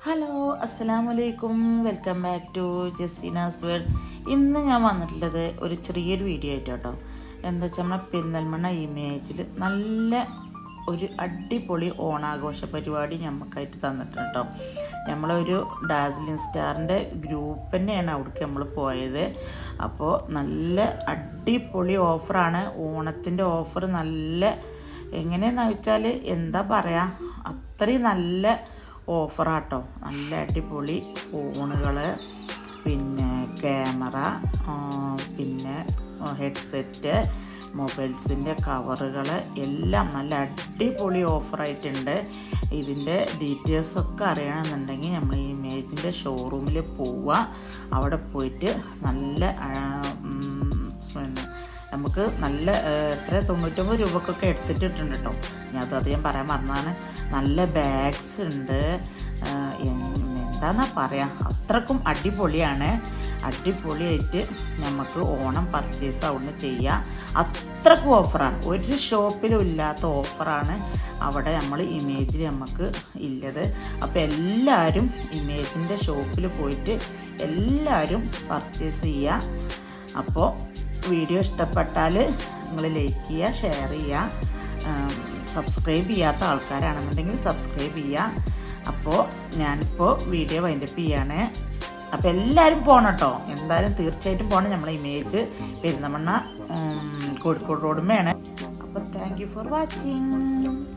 hello അസ്സലാമു അലൈക്കും welcome back to Jaseena's world ഇന്ന് ഞാൻ വന്നിട്ടുള്ളത് ഒരു ചെറിയൊരു വീഡിയോ ആയിട്ട് കേട്ടോ എന്താ വെച്ചാൽ നമ്മളെ പെരിന്തൽമണ്ണ ഇമേജിൽ നല്ല ഒരു അടിപൊളി ഓണാഘോഷ പരിപാടി ഞമ്മക്കായിട്ട് തന്നിട്ടുണ്ട് കേട്ടോ നമ്മളൊരു ഡാസ്ലിൻ സ്റ്റാറിൻ്റെ ഗ്രൂപ്പ് തന്നെയാണ് അവിടേക്ക് നമ്മൾ പോയത് അപ്പോൾ നല്ല അടിപൊളി ഓഫറാണ് ഓണത്തിൻ്റെ ഓഫർ നല്ല എങ്ങനെയെന്ന് വെച്ചാൽ എന്താ പറയുക അത്രയും നല്ല ഓഫറാട്ടോ നല്ല അടിപൊളി ഫോണുകൾ പിന്നെ ക്യാമറ പിന്നെ ഹെഡ്സെറ്റ് മൊബൈൽസിൻ്റെ കവറുകൾ എല്ലാം നല്ല അടിപൊളി ഓഫറായിട്ടുണ്ട് ഇതിൻ്റെ ഡീറ്റെയിൽസൊക്കെ അറിയണമെന്നുണ്ടെങ്കിൽ നമ്മൾ ഈ ഇമേജിൻ്റെ ഷോറൂമിൽ പോവുക അവിടെ പോയിട്ട് നല്ല ആ, ഉം, പിന്നെ നമുക്ക് നല്ല ഏഹ്, എത്ര തൊണ്ണൂറ്റൊമ്പത് രൂപക്കൊക്കെ ഹെഡ്സെറ്റ് ഇട്ടുണ്ട് കേട്ടോ ഞാൻ അത് അധികം പറയാൻ മറന്നതാണ് നല്ല ബാഗ്സ് ഉണ്ട് ഏഹ്, എൻ- എന്താന്നാ പറയാ അത്രക്കും അടിപൊളിയാണ് അടിപൊളിയായിട്ട് നമുക്ക് ഓണം പർച്ചേസ് അവിടുന്ന് ചെയ്യാം അത്രക്കും ഓഫറാണ് ഒരു ഷോപ്പിലും ഇല്ലാത്ത ഓഫറാണ് അവിടെ നമ്മൾ ഇമേജിൽ നമുക്ക് ഇല്ലത് അപ്പോൾ എല്ലാവരും ഇമേജിൻ്റെ ഷോപ്പിൽ പോയിട്ട് എല്ലാവരും പർച്ചേസ് ചെയ്യുക അപ്പോൾ വീഡിയോ ഇഷ്ടപ്പെട്ടാൽ നിങ്ങൾ ലൈക്ക് ചെയ്യുക ഷെയർ ചെയ്യുക സബ്സ്ക്രൈബ് ചെയ്യാത്ത ആൾക്കാരാണെന്നുണ്ടെങ്കിൽ സബ്സ്ക്രൈബ് ചെയ്യുക അപ്പോൾ ഞാനിപ്പോൾ വീഡിയോ വൈൻഡപ്പ് ചെയ്യാണ് അപ്പോൾ എല്ലാവരും പോകണം കേട്ടോ എന്തായാലും തീർച്ചയായിട്ടും പോകണം നമ്മളെ ഇമേജ് പെരുന്തമണ്ണ ഉം, കോഴിക്കോട് റോഡുമേയാണ് അപ്പോൾ താങ്ക് യു ഫോർ വാച്ചിങ്